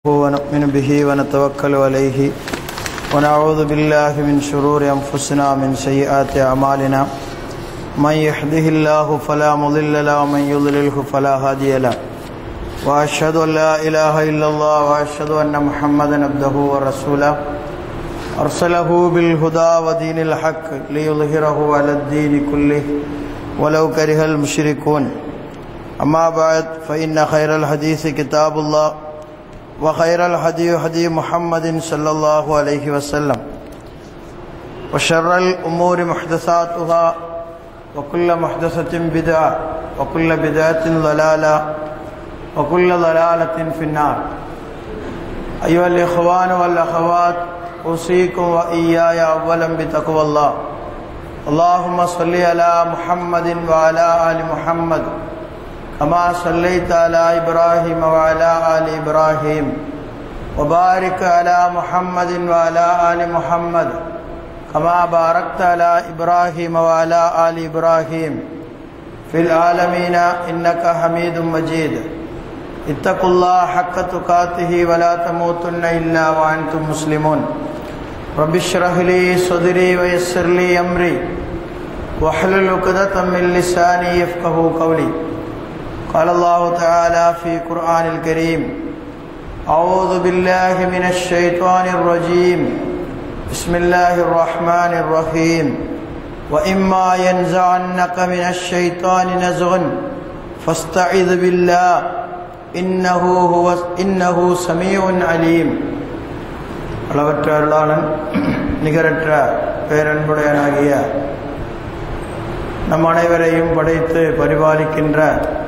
ونؤمن به ونتوكل عليه ونعوذ بالله من شرور أنفسنا من سيئات أعمالنا من يهده الله فلا مضل له ومن يضلله فلا هادي له وأشهد أن لا إله إلا الله وأشهد أن محمدا عبده ورسوله أرسله بالهدى ودين الحق ليظهره على الدين كله ولو كره المشركون أما بعد فإن خير الحديث كتاب الله وخير الهدي هدي محمد صلى الله عليه وسلم وشر الأمور محدثاتها وكل محدثة بدعة وكل بدعة ضلالة وكل ضلالة في النار أيها الإخوان والأخوات أوصيكم وإياي أولا بتقوى الله اللهم صل على محمد وعلى آل محمد كما صليت على إبراهيم وعلى آل إبراهيم وبارك على محمد وعلى آل محمد كما باركت على إبراهيم وعلى آل إبراهيم في العالمين إنك حميد مجيد اتقوا الله حق تقاته ولا تموتن إلا وأنتم مسلمون رب اشرح لي صدري ويسر لي أمري واحلل عقدة من لساني يفقه قولي قال الله تعالى في قرآن الكريم أعوذ بالله من الشيطان الرجيم بسم الله الرحمن الرحيم وإما ينزعنك من الشيطان نزغ فاستعذ بالله إنه هو إنه سميع عليم அளவற்ற அருளாளன் நிகரற்ற பேரன்புடையனாகிய நம் அனைவரையும் படைத்து பரிபாலிக்கின்ற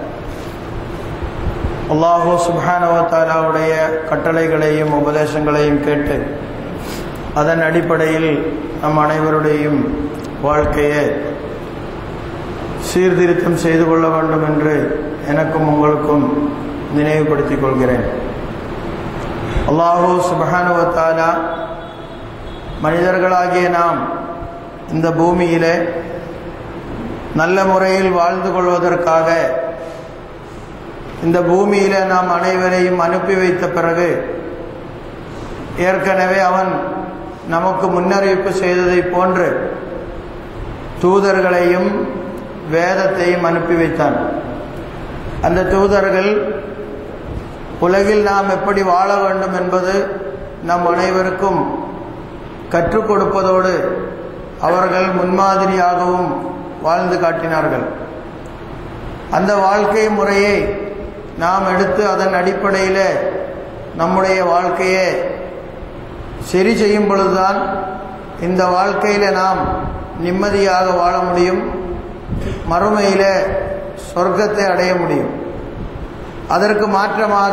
அல்லாஹூ சுபானவத்தாலாவுடைய கட்டளைகளையும் உபதேசங்களையும் கேட்டு அதன் அடிப்படையில் நம் அனைவருடையும் வாழ்க்கையை சீர்திருத்தம் செய்து கொள்ள வேண்டும் என்று எனக்கும் உங்களுக்கும் நினைவுபடுத்திக் கொள்கிறேன் அல்லாஹூ சுபஹானுவத்தாலா மனிதர்களாகிய நாம் இந்த பூமியிலே நல்ல முறையில் வாழ்ந்து கொள்வதற்காக இந்த பூமியில நாம் அனைவரையும் அனுப்பி வைத்த பிறகு ஏற்கனவே அவன் நமக்கு முன்னறிவிப்பு செய்ததை போன்று தூதர்களையும் வேதத்தையும் அனுப்பி வைத்தான் அந்த தூதர்கள் உலகில் நாம் எப்படி வாழ வேண்டும் என்பது நம் அனைவருக்கும் கற்றுக் கொடுப்பதோடு அவர்கள் முன்மாதிரியாகவும் வாழ்ந்து காட்டினார்கள் அந்த வாழ்க்கை முறையை நாம் எடுத்து அதன் அடிப்படையில் நம்முடைய வாழ்க்கையை சரி செய்யும் பொழுதுதான் இந்த வாழ்க்கையில் நாம் நிம்மதியாக வாழ முடியும் மறுமையில் சொர்க்கத்தை அடைய முடியும் அதற்கு மாற்றமாக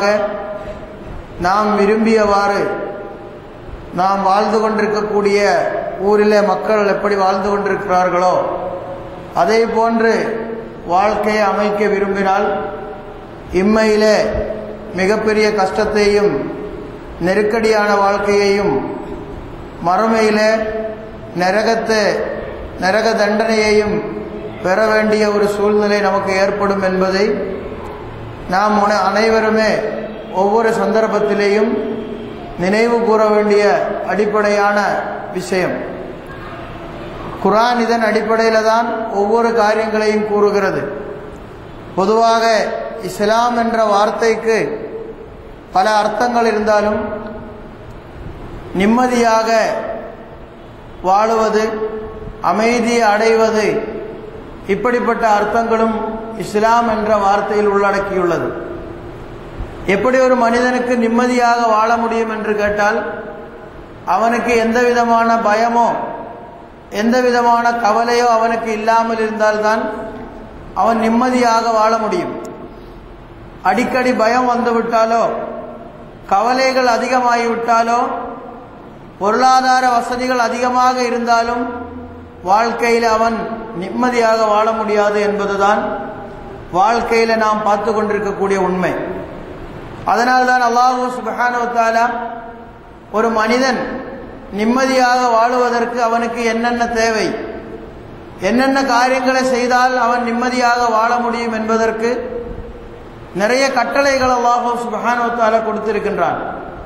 நாம் விரும்பியவாறு நாம் வாழ்ந்து கொண்டிருக்கக்கூடிய ஊரில் மக்கள் எப்படி வாழ்ந்து கொண்டிருக்கிறார்களோ அதே போன்று வாழ்க்கையை அமைக்க விரும்பினால் இம்மையிலே மிகப்பெரிய கஷ்டத்தையும் நெருக்கடியான வாழ்க்கையையும் மறுமையில் நரகத்தை நரக தண்டனையையும் பெற வேண்டிய ஒரு சூழ்நிலை நமக்கு ஏற்படும் என்பதை நாம் அனைவருமே ஒவ்வொரு சந்தர்ப்பத்திலேயும் நினைவு கூற வேண்டிய அடிப்படையான விஷயம் குரான் இதன் அடிப்படையில் தான் ஒவ்வொரு காரியங்களையும் கூறுகிறது பொதுவாக இஸ்லாம் என்ற வார்த்தைக்கு பல அர்த்தங்கள் இருந்தாலும் நிம்மதியாக வாழுவது அமைதியை அடைவது இப்படிப்பட்ட அர்த்தங்களும் இஸ்லாம் என்ற வார்த்தையில் உள்ளடக்கியுள்ளது எப்படி ஒரு மனிதனுக்கு நிம்மதியாக வாழ முடியும் என்று கேட்டால் அவனுக்கு எந்த விதமான பயமோ எந்த விதமான கவலையோ அவனுக்கு இல்லாமல் இருந்தால்தான் அவன் நிம்மதியாக வாழ முடியும் அடிக்கடி பயம் வந்துவிட்டாலோ கவலைகள் அதிகமாகிவிட்டாலோ பொருளாதார வசதிகள் அதிகமாக இருந்தாலும் வாழ்க்கையில் அவன் நிம்மதியாக வாழ முடியாது என்பதுதான் வாழ்க்கையில் நாம் பார்த்து கொண்டிருக்கக்கூடிய உண்மை அதனால்தான் அல்லாஹூ சுபஹானுவத்தாலா ஒரு மனிதன் நிம்மதியாக வாழுவதற்கு அவனுக்கு என்னென்ன தேவை என்னென்ன காரியங்களை செய்தால் அவன் நிம்மதியாக வாழ முடியும் என்பதற்கு நிறைய கட்டளைகள் அல்லாஹு சுபஹானுவத்தால கொடுத்திருக்கின்றான்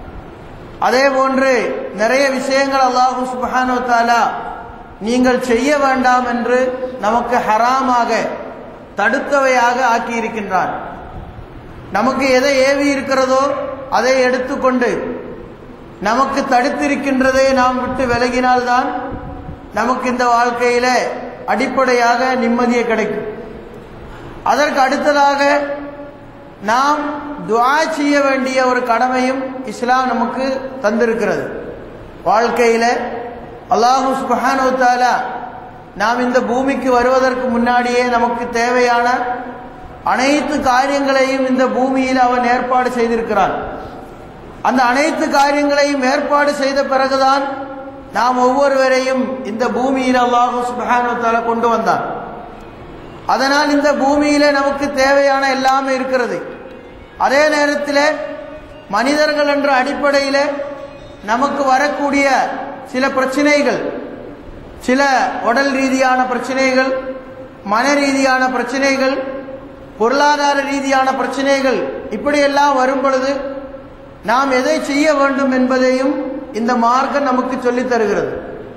அதே போன்று நிறைய விஷயங்கள் அல்லாஹு சுபஹானோ தாலா நீங்கள் செய்ய வேண்டாம் என்று நமக்கு ஹராமாக தடுத்தவையாக ஆக்கியிருக்கின்றான் நமக்கு எதை ஏவி இருக்கிறதோ அதை எடுத்துக்கொண்டு நமக்கு தடுத்திருக்கின்றதை நாம் விட்டு விலகினால்தான் நமக்கு இந்த வாழ்க்கையில அடிப்படையாக நிம்மதியை கிடைக்கும் அதற்கு அடுத்ததாக நாம் துஆ செய்ய வேண்டிய ஒரு கடமையும் இஸ்லாம் நமக்கு தந்திருக்கிறது வாழ்க்கையில அல்லாஹு சுபஹானு தாலா நாம் இந்த பூமிக்கு வருவதற்கு முன்னாடியே நமக்கு தேவையான அனைத்து காரியங்களையும் இந்த பூமியில் அவன் ஏற்பாடு செய்திருக்கிறான் அந்த அனைத்து காரியங்களையும் ஏற்பாடு செய்த பிறகுதான் நாம் ஒவ்வொருவரையும் இந்த பூமியில் அல்லாஹு சுபஹானு தாலா கொண்டு வந்தான் அதனால் இந்த பூமியில நமக்கு தேவையான எல்லாமே இருக்கிறது அதே நேரத்தில் மனிதர்கள் என்ற அடிப்படையில் நமக்கு வரக்கூடிய சில பிரச்சனைகள் சில உடல் ரீதியான பிரச்சனைகள் மன ரீதியான பிரச்சனைகள் பொருளாதார ரீதியான பிரச்சனைகள் இப்படியெல்லாம் வரும் பொழுது நாம் எதை செய்ய வேண்டும் என்பதையும் இந்த மார்க்கம் நமக்கு சொல்லித் தருகிறது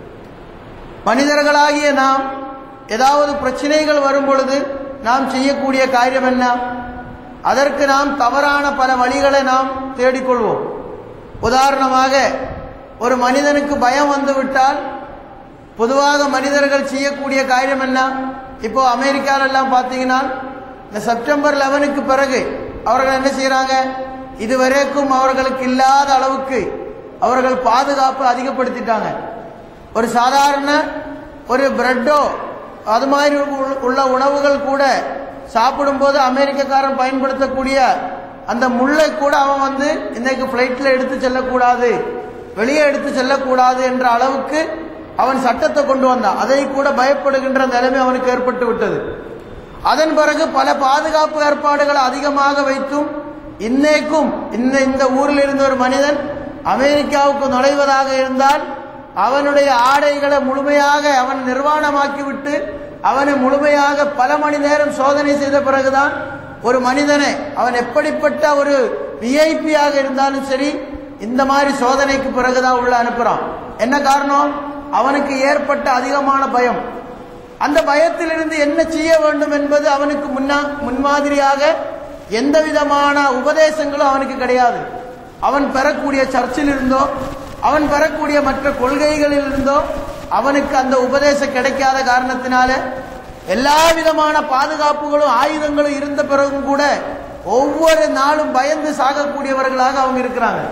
மனிதர்களாகிய நாம் ஏதாவது பிரச்சனைகள் வரும் பொழுது நாம் செய்யக்கூடிய காரியம் என்ன அதற்கு நாம் தவறான பல வழிகளை நாம் தேடிக்கொள்வோம் உதாரணமாக ஒரு மனிதனுக்கு பயம் வந்து விட்டால் பொதுவாக மனிதர்கள் செய்யக்கூடிய காரியம் என்ன இப்போ அமெரிக்காலெல்லாம் பார்த்தீங்கன்னா இந்த செப்டம்பர் லெவனுக்கு பிறகு அவர்கள் என்ன செய்கிறாங்க இதுவரைக்கும் அவர்களுக்கு இல்லாத அளவுக்கு அவர்கள் பாதுகாப்பு அதிகப்படுத்திட்டாங்க ஒரு சாதாரண ஒரு பிரெட்டோ அது மாதிரி உள்ள உணவுகள் கூட சாப்பிடும்போது அமெரிக்கக்காரன் பயன்படுத்தக்கூடிய அந்த முள்ளை கூட அவன் வந்து இன்னைக்கு ஃப்ளைட்டில் எடுத்து செல்லக்கூடாது வெளியே எடுத்து செல்லக்கூடாது என்ற அளவுக்கு அவன் சட்டத்தை கொண்டு வந்தான் அதை கூட பயப்படுகின்ற நிலைமை அவனுக்கு ஏற்பட்டு விட்டது அதன் பிறகு பல பாதுகாப்பு ஏற்பாடுகளை அதிகமாக வைத்தும் இன்னைக்கும் இந்த இந்த ஊரில் இருந்த ஒரு மனிதன் அமெரிக்காவுக்கு நுழைவதாக இருந்தால் அவனுடைய ஆடைகளை முழுமையாக அவன் நிர்வாணமாக்கி விட்டு அவனை முழுமையாக பல மணி நேரம் சோதனை செய்த பிறகுதான் ஒரு மனிதனை அவன் எப்படிப்பட்ட ஒரு விஐபியாக இருந்தாலும் சரி இந்த மாதிரி சோதனைக்கு பிறகுதான் உள்ள அனுப்புறான் என்ன காரணம் அவனுக்கு ஏற்பட்ட அதிகமான பயம் அந்த பயத்திலிருந்து என்ன செய்ய வேண்டும் என்பது அவனுக்கு முன்னா முன்மாதிரியாக எந்த விதமான உபதேசங்களும் அவனுக்கு கிடையாது அவன் பெறக்கூடிய சர்ச்சில் இருந்தோ அவன் பெறக்கூடிய மற்ற கொள்கைகளில் இருந்தோ அவனுக்கு அந்த உபதேசம் கிடைக்காத காரணத்தினால எல்லா விதமான பாதுகாப்புகளும் ஆயுதங்களும் இருந்த பிறகும் கூட ஒவ்வொரு நாளும் பயந்து சாகக்கூடியவர்களாக அவங்க இருக்கிறாங்க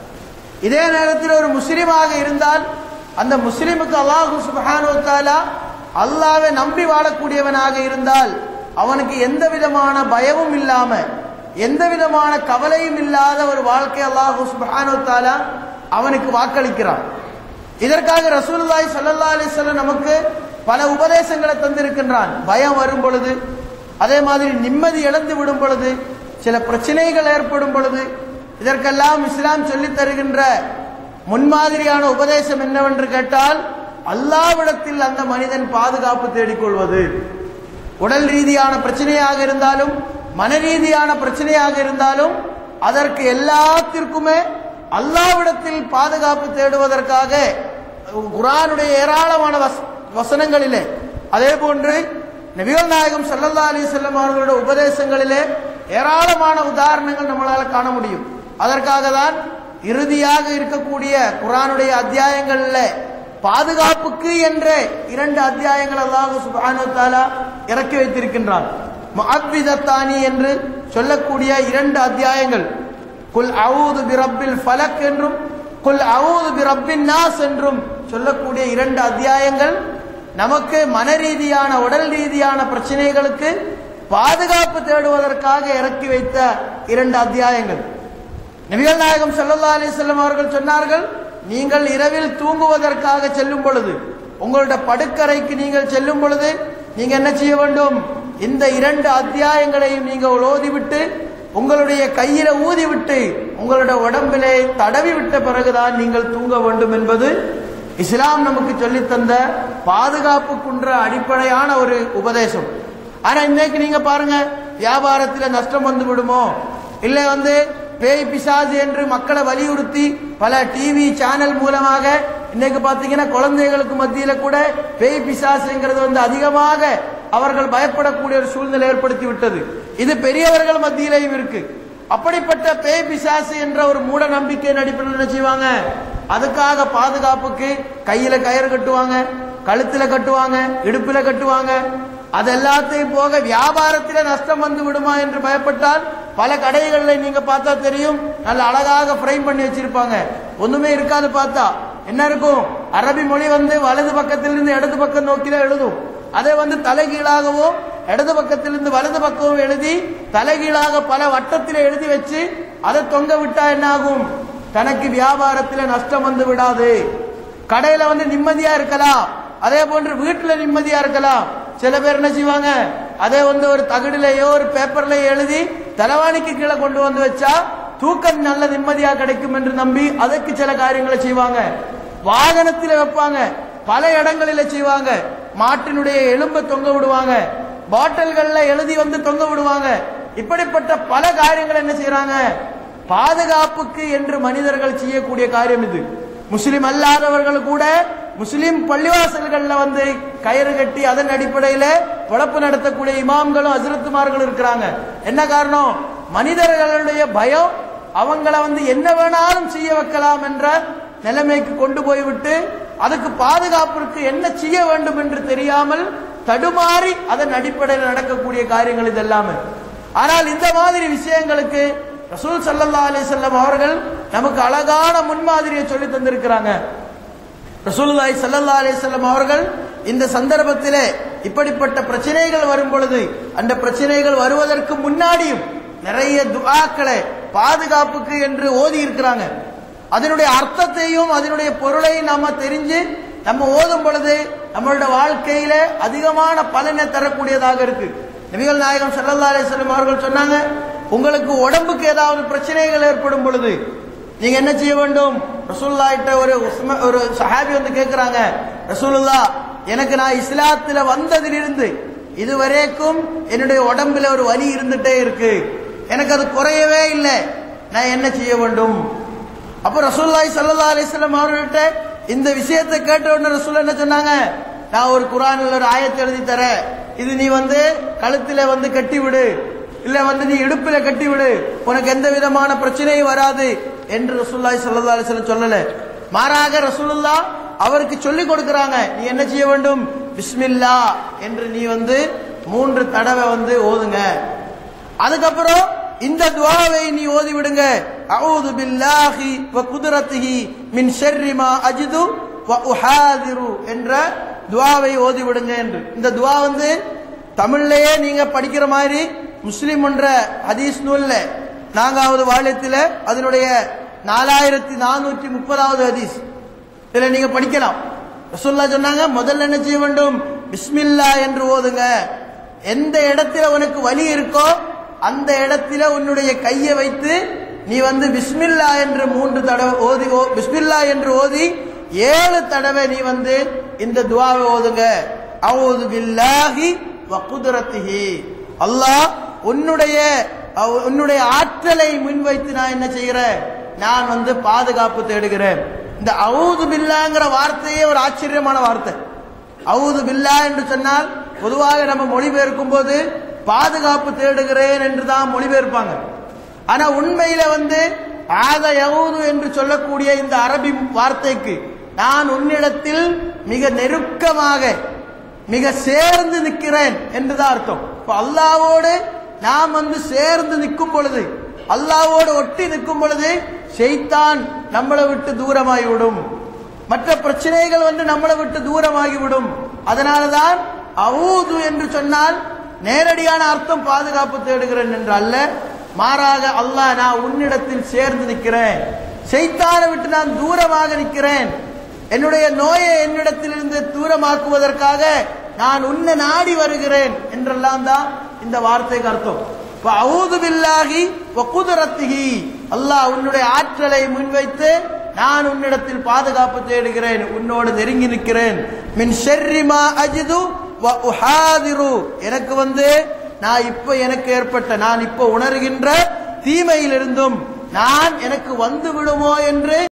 இதே நேரத்தில் ஒரு முஸ்லீமாக இருந்தால் அந்த முஸ்லீமுக்கு அல்லாஹு சுபஹானு தாலா அல்லாவை நம்பி வாழக்கூடியவனாக இருந்தால் அவனுக்கு எந்த விதமான பயமும் இல்லாம எந்த விதமான கவலையும் இல்லாத ஒரு வாழ்க்கை அல்லாஹு சுபஹானு தாலா அவனுக்கு வாக்களிக்கிறான் இதற்காக ரசூலுல்லாஹி ஸல்லல்லாஹு அலைஹி வஸல்லம் நமக்கு பல உபதேசங்களை தந்திருக்கின்றான் பயம் வரும் பொழுது அதே மாதிரி நிம்மதி இழந்து விடும் பொழுது சில பிரச்சனைகள் ஏற்படும் பொழுது இதற்கெல்லாம் இஸ்லாம் சொல்லித் தருகின்ற முன்மாதிரியான உபதேசம் என்னவென்று கேட்டால் அல்லாவிடத்தில் அந்த மனிதன் பாதுகாப்பு தேடிக்கொள்வது உடல் ரீதியான பிரச்சனையாக இருந்தாலும் மன ரீதியான பிரச்சனையாக இருந்தாலும் அதற்கு எல்லாத்திற்குமே அல்லாவிடத்தில் பாதுகாப்பு தேடுவதற்காக குரானுடைய ஏராளமான வச- வசனங்களிலே அதே போன்று நபிகள் நாயகம் ஸல்லல்லாஹு அலைஹி வஸல்லம் அவர்களுடைய உபதேசங்களிலே ஏராளமான உதாரணங்கள் நம்மளால காண முடியும் அதற்காக தான் இறுதியாக இருக்கக்கூடிய குரானுடைய அத்தியாயங்கள்ல பாதுகாப்புக்கு என்ற இரண்டு அத்தியாயங்கள் அல்லாஹ் சுப்ஹானஹு வ தஆலா இறக்கி வைத்திருக்கின்றான் முஅவ்விதத்தானி என்று சொல்லக்கூடிய இரண்டு அத்தியாயங்கள் குல் அவுது பிரப்பில் ஃபலக் என்றும் குல் அவுது பிரப்பின் நாஸ் என்றும் சொல்லக்கூடிய இரண்டு அத்தியாயங்கள் நமக்கு மன ரீதியான உடல் ரீதியான பிரச்சனைகளுக்கு பாதுகாப்பு தேடுவதற்காக இறக்கி வைத்த இரண்டு அத்தியாயங்கள் நபிகள் நாயகம் ஸல்லல்லாஹு அலைஹி வஸல்லம் அவர்கள் சொன்னார்கள் நீங்கள் இரவில் தூங்குவதற்காக செல்லும் பொழுது உங்களுடைய படுக்கறைக்கு நீங்கள் செல்லும் பொழுது நீங்க என்ன செய்ய வேண்டும் இந்த இரண்டு அத்தியாயங்களையும் நீங்கள் ஓதிவிட்டு உங்களுடைய கையில ஊதிவிட்டு உங்களுடைய உடம்பிலே தடவி விட்ட பிறகுதான் நீங்கள் தூங்க வேண்டும் என்பது இஸ்லாம் நமக்கு சொல்லித் தந்த பாதுகாப்புக்குன்ற அடிப்படையான ஒரு உபதேசம் ஆனா இன்னைக்கு நீங்க பாருங்க வியாபாரத்துல நஷ்டம் வந்து விடுமோ இல்ல வந்து பேய் பிசாசு என்று மக்களை வலியுறுத்தி பல டிவி சேனல் மூலமாக இன்னைக்கு பாத்தீங்கன்னா குழந்தைகளுக்கு மத்தியில கூட பேய் பிசாசுங்கிறது வந்து அதிகமாக அவர்கள் பயப்படக்கூடிய ஒரு சூழ்நிலை ஏற்படுத்தி விட்டது இது பெரியவர்கள் மத்தியிலையும் இருக்கு அப்படிப்பட்ட பேய் பிசாசு என்ற ஒரு மூட நம்பிக்கையின் அடிப்படையில் என்ன செய்வாங்க அதுக்காக பாதுகாப்புக்கு கையில கயிறு கட்டுவாங்க கழுத்துல கட்டுவாங்க இடுப்புல கட்டுவாங்க அது எல்லாத்தையும் போக வியாபாரத்தில நஷ்டம் வந்து விடுமா என்று பயப்பட்டால் பல கடைகளில் நீங்க பார்த்தா தெரியும் நல்ல அழகாக ஃப்ரேம் பண்ணி வச்சிருப்பாங்க ஒண்ணுமே இருக்காது பார்த்தா என்ன இருக்கும் அரபி மொழி வந்து வலது பக்கத்திலிருந்து இடது பக்கம் நோக்கிதான் எழுதும் அதை வந்து தலைகீழாகவும் இடது பக்கத்திலிருந்து வலது பக்கமும் எழுதி தலைகீழாக பல வட்டத்தில் எழுதி வச்சு அதை தொங்க விட்டா என்ன ஆகும் தனக்கு வியாபாரத்தில் நஷ்டம் வந்து விடாது கடையில வந்து நிம்மதியா இருக்கலாம் அதே போன்று வீட்டுல நிம்மதியா இருக்கலாம் சில பேர் என்ன செய்வாங்க அதே வந்து ஒரு தகடுலயோ ஒரு பேப்பர்லயோ எழுதி தலைவாணிக்கு கீழே கொண்டு வந்து வச்சா தூக்கம் நல்ல நிம்மதியா கிடைக்கும் என்று நம்பி அதற்கு சில காரியங்களை செய்வாங்க வாகனத்தில் வைப்பாங்க பல இடங்களில செய்வாங்க மாட்டினுடைய எலும்பை தொங்க விடுவாங்க பாட்டில்கள்ல எழுதி வந்து தொங்க விடுவாங்க இப்படிப்பட்ட பல காரியங்கள் என்ன செய்யறாங்க பாதுகாப்புக்கு என்று மனிதர்கள் செய்யக்கூடிய காரியம் இது முஸ்லிம் அல்லாதவர்கள் கூட முஸ்லிம் பள்ளிவாசல்கள்ல வந்து கயிறு கட்டி அதன் அடிப்படையில பொழப்பு நடத்தக்கூடிய இமாம்களும் அசிரத்துமார்களும் இருக்கிறாங்க என்ன காரணம் மனிதர்களுடைய பயம் அவங்கள வந்து என்ன வேணாலும் செய்ய வைக்கலாம் என்ற நிலைமைக்கு கொண்டு போய்விட்டு அதுக்கு பாதுகாப்பிற்கு என்ன செய்ய வேண்டும் என்று தெரியாமல் தடுமாறி அதன் அடிப்படையில் நடக்கக்கூடிய காரியங்கள் இது எல்லாமே ஆனால் இந்த மாதிரி விஷயங்களுக்கு ரசூல் சல்லல்லா அலிசல்லம் அவர்கள் நமக்கு அழகான முன்மாதிரியை சொல்லி தந்திருக்கிறாங்க ரசூலுல்லாஹி ஸல்லல்லாஹு அலைஹி வஸல்லம் அவர்கள் இந்த சந்தர்ப்பத்திலே இப்படிப்பட்ட பிரச்சனைகள் வரும் பொழுது அந்த பிரச்சனைகள் வருவதற்கு முன்னாடியும் நிறைய துஆக்களை பாதுகாப்புக்கு என்று ஓதி இருக்கிறாங்க அதனுடைய அர்த்தத்தையும் அதனுடைய பொருளையும் நாம தெரிஞ்சு நம்ம ஓதும் பொழுது நம்மளோட வாழ்க்கையில அதிகமான பலனை தரக்கூடியதாக இருக்கு நபிகள் நாயகம் ஸல்லல்லாஹு அலைஹி வஸல்லம் அவர்கள் சொன்னாங்க உங்களுக்கு உடம்புக்கு ஏதாவது பிரச்சனைகள் ஏற்படும் பொழுது நீங்க என்ன செய்ய வேண்டும் ரசூல்லா கிட்ட ஒரு உஸ்ம- ஒரு சஹாபி வந்து கேட்கிறாங்க ரசூலுல்லா எனக்கு நான் இஸ்லாத்துல வந்ததிலிருந்து இதுவரைக்கும் என்னுடைய உடம்புல ஒரு வலி இருந்துட்டே இருக்கு எனக்கு அது குறையவே இல்லை நான் என்ன செய்ய வேண்டும் அப்ப ரசூலுல்லாஹி ஸல்லல்லாஹு அலைஹி வஸல்லம் அவர்கள்ட்ட இந்த விஷயத்தை கேட்ட உடனே ரசூல் என்ன சொன்னாங்க நான் ஒரு குர்ஆனில் ஒரு ஆயத்தை எழுதி தரேன் இது நீ வந்து கழுத்துல வந்து கட்டி விடு இல்ல வந்து நீ இடுப்புல கட்டி விடு உனக்கு எந்த விதமான பிரச்சனையும் வராது என்று ரசூலுல்லாஹி ஸல்லல்லாஹு அலைஹி வஸல்லம் சொல்லல மாறாக ரசூலுல்லாஹ் அவருக்கு சொல்லி கொடுக்கறாங்க நீ என்ன செய்ய வேண்டும் பிஸ்மில்லா என்று நீ வந்து மூன்று தடவை வந்து ஓதுங்க அதுக்கப்புறம் இந்த துவாவை நீ ஓதி விடுங்க அஊது பில்லாஹி வ குதுரத்திஹி மின் ஷர்ரி மா அஜிது வ உஹாதிரு என்ற துவாவை ஓதி விடுங்க என்று இந்த துவா வந்து தமிழ்லயே நீங்க படிக்கிற மாதிரி முஸ்லிம் என்ற ஹதீஸ் நூல்ல நான்காவது வாழியத்தில் அதனுடைய நாலாயிரத்தி நானூற்றி முப்பதாவது ஹதீஸ் இதுல நீங்க படிக்கலாம் ரசூல்லா சொன்னாங்க முதல்ல என்ன செய்ய வேண்டும் பிஸ்மில்லா என்று ஓதுங்க எந்த இடத்துல உனக்கு வலி இருக்கோ அந்த இடத்துல உன்னுடைய கையை வைத்து நீ வந்து பிஸ்மில்லா என்று மூன்று தடவை ஓதி ஓ- பிஸ்மில்லா என்று ஓதி ஏழு தடவை நீ வந்து இந்த துவாவை ஓதுங்க அவுது பில்லாஹி வ குதுரத்திஹி அல்லாஹ் உன்னுடைய அவ்- உன்னுடைய ஆற்றலை முன்வைத்து நான் என்ன செய்கிறேன் நான் வந்து பாதுகாப்பு தேடுகிறேன் இந்த அவுது பில்லாங்கிற வார்த்தையே ஒரு ஆச்சரியமான வார்த்தை அவுது பில்லா என்று சொன்னால் பொதுவாக நம்ம மொழிபெயர்க்கும் போது பாதுகாப்பு தேடுகிறேன் என்று தான் மொழிபெயர்ப்பாங்க ஆனா உண்மையில வந்து ஆத யவுது என்று சொல்லக்கூடிய இந்த அரபி வார்த்தைக்கு நான் உன்னிடத்தில் மிக நெருக்கமாக மிக சேர்ந்து நிற்கிறேன் என்றுதான் அர்த்தம் இப்ப அல்லாவோடு நாம் வந்து சேர்ந்து நிற்கும் பொழுது அல்லாவோடு ஒட்டி நிற்கும் பொழுது ஷைத்தான் நம்மளை விட்டு தூரமாகி விடும் மற்ற பிரச்சனைகள் வந்து நம்மளை விட்டு தூரமாகி விடும் அதனாலதான் அவுது என்று சொன்னால் நேரடியான அர்த்தம் பாதுகாப்பு தேடுகிறேன் என்று அல்ல மாறாக அல்லாஹ் நான் உன்னிடத்தில் சேர்ந்து நிற்கிறேன் ஷைத்தானை விட்டு நான் தூரமாக நிற்கிறேன் என்னுடைய நோயை என்னிடத்திலிருந்து தூரமாக்குவதற்காக நான் உன்னை நாடி வருகிறேன் என்றெல்லாம் தான் இந்த வார்த்தைக்கு அர்த்தம் இப்ப அவுது பில்லாஹி வ குதுரத்திஹி அல்லாஹ் உன்னுடைய ஆற்றலை முன்வைத்து நான் உன்னிடத்தில் பாதுகாப்பு தேடுகிறேன் உன்னோடு நெருங்கி நிற்கிறேன் மின் ஷர்ரிமா அஜிது வ உஹாதிரு எனக்கு வந்து நான் இப்ப எனக்கு ஏற்பட்ட நான் இப்ப உணர்கின்ற தீமையிலிருந்தும் நான் எனக்கு வந்து விடுமோ என்று